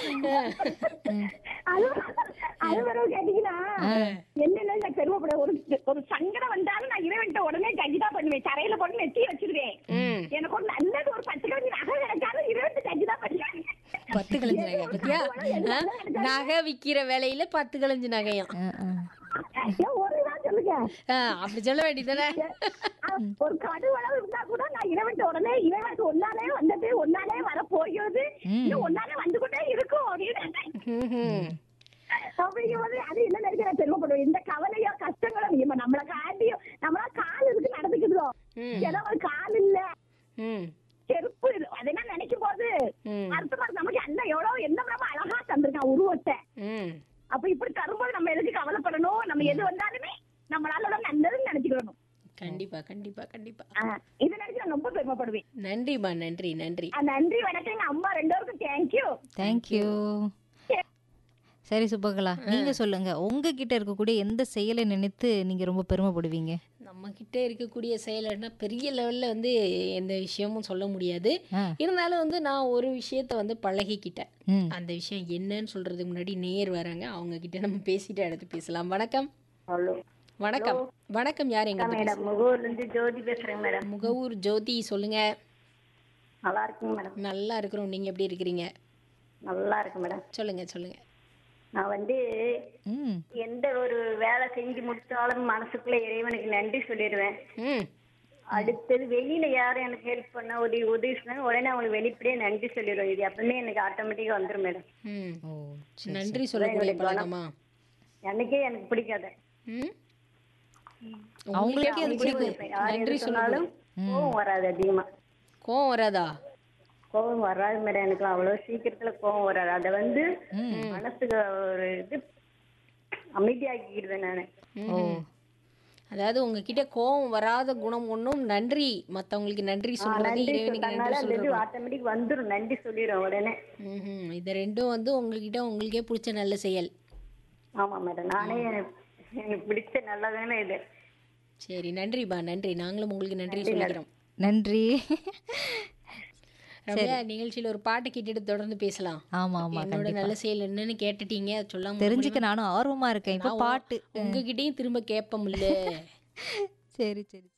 அது அது பிறகு கேட்டீங்கன்னா என்னென்ன நான் பெருமைப்பட ஒரு ஒரு சங்கடம் வந்தாலும் நான் இறைவன்ட்ட உடனே கஜிதா பண்ணுவேன் தரையில போட்டு நெத்தி வச்சிருவேன் ம். எனக்கு ஒரு நல்லது ஒரு பத்து கிழமை நகை கிடைச்சாலும் இறைவன் கஜிதா பண்ணுவேன் பத்து கலைஞ்சு நகை பத்தியா ஆ? நகை விக்கிற வேலையில பத்து கலைஞ்சு நகையும் ஒரு தான் சொல்லுங்க ஆ, அப்படி சொல்ல வேண்டியதானே அஹ், ஒரு கடுவளவு இருந்தா கூட நான் இறைவன்ட்ட உடனே இறைவனுக்கு ஒன்னாலே வந்தது ஒன்னாலே வர போகிறது இன்னும் ஒன்னாலே வந்து கொண்டே இருக்கும் அப்படின்னு அப்படிங்கும்போது அது என்ன நினைக்கிற பெருமைப்படுவோம் இந்த கவலையோ கஷ்டங்களோ இப்ப நம்மள காட்டியோ நம்மளா கால் இருக்கு நடந்துக்கிட்டோம் ம். சிலவர் கால் இல்ல ம் செருப்பு இது அதெல்லாம் நினைக்கும் போது ம். அர்த்தமா இருக்கு. நமக்கு அல்ல எவ்வளவு என்ன நம்ம அழகா தந்திருக்கான் உருவத்தை ம் அப்ப இப்படி தரும்போது நம்ம எதுக்கு கவலைப்படணும் நம்ம எது வந்தாலுமே நம்மளால தான் நல்லதுன்னு நினைச்சுக்கணும் கண்டிப்பா கண்டிப்பா கண்டிப்பா ஆஹ் இதை நினைச்சு நான் ரொம்ப பெருமைப்படுவேன் நன்றிம்மா நன்றி நன்றி ஆஹ் நன்றி வணக்கம் எங்க அம்மா ரெண்டு பேருக்கும் தேங்க்யூ தேங்க்யூ சரி சுபகலா நீங்க சொல்லுங்க உங்ககிட்ட இருக்கக்கூடிய எந்த செயலை நினைத்து நீங்க ரொம்ப பெருமைப்படுவீங்க நம்ம கிட்ட இருக்கக்கூடிய செயல்னா பெரிய லெவல்ல வந்து எந்த விஷயமும் சொல்ல முடியாது ஆ. இருந்தாலும் வந்து நான் ஒரு விஷயத்த வந்து பழகிக்கிட்டேன் ம் அந்த விஷயம் என்னன்னு சொல்றதுக்கு முன்னாடி நேர் வராங்க அவங்க கிட்ட நம்ம பேசிட்டு அடுத்து பேசலாம் வணக்கம் ஹலோ வணக்கம் வணக்கம் யார் எங்க இருந்து மேடம் முகூர்ல இருந்து ஜோதி பேசுறேங்க மேடம் பேசுறீங்க? முகவூர் ஜோதி சொல்லுங்க நல்லா இருக்குங்க மேடம் நல்லா இருக்கிறோம் நீங்க எப்படி இருக்கிறீங்க நல்லா இருக்கு மேடம் சொல்லுங்க சொல்லுங்க நான் வந்து ம் எந்த ஒரு வேலை செஞ்சு முடிச்சாலும் மனசுக்குள்ள இறைவனுக்கு நன்றி சொல்லிடுவேன் ம் அடுத்தது வெளியில யாரும் எனக்கு ஹெல்ப் பண்ண உதவி உதவி சொன்னாங்க உடனே அவங்களுக்கு வெளிப்படையே நன்றி சொல்லிடுவேன் இது எப்பவுமே எனக்கு ஆட்டோமேட்டிக்கா வந்துரும் மேடம் ம் ஓ சரி நன்றி சொல்லக்கூடிய பழக்கமா எனக்கே எனக்கு பிடிக்காது ம் அவங்களுக்கே அது பிடிக்கும் யார் நன்றி எது சொன்னாலும் கோவம் வராது அதிகமா கோவம் வராதா கோவம் வராது மேடம் எனக்கு அவ்வளவு சீக்கிரத்துல கோவம் வராது அதை வந்து மனசுக்கு ஒரு இது அமைதியாக்கிடுவேன் நானு ஓ அதாவது உங்ககிட்ட கோவம் வராத குணம் ஒன்றும் நன்றி மற்றவங்களுக்கு நன்றி சொல்றது நன்றி இறைவனுக்கு சொல்றதுனால நன்றி அந்த இது சொல்றது ஆட்டோமேட்டிக் வந்துரும் நன்றி சொல்லிடுவேன் உடனே ம்ஹும். இது ரெண்டும் வந்து உங்ககிட்ட உங்களுக்கே பிடிச்ச நல்ல செயல் ஆமா மேடம் நானே எனக்கு எனக்கு பிடிச்ச நல்லதானே இது சரி நன்றிப்பா நன்றி நாங்களும் உங்களுக்கு நன்றி சொல்லிக்கிறோம் நன்றி ரம்யா நிகழ்ச்சியில ஒரு பாட்டு கேட்டுட்டு தொடர்ந்து பேசலாம் ஆமா ஆமா என்னோட கண்டிப்பா நல்ல செயல் என்னன்னு கேட்டுட்டீங்க அது சொல்லாம தெரிஞ்சுக்க நானும் ஆர்வமா இருக்கேன் இப்ப நான் உ- பாட்டு உங்ககிட்டயும் திரும்ப கேட்போம் இல்ல சரி சரி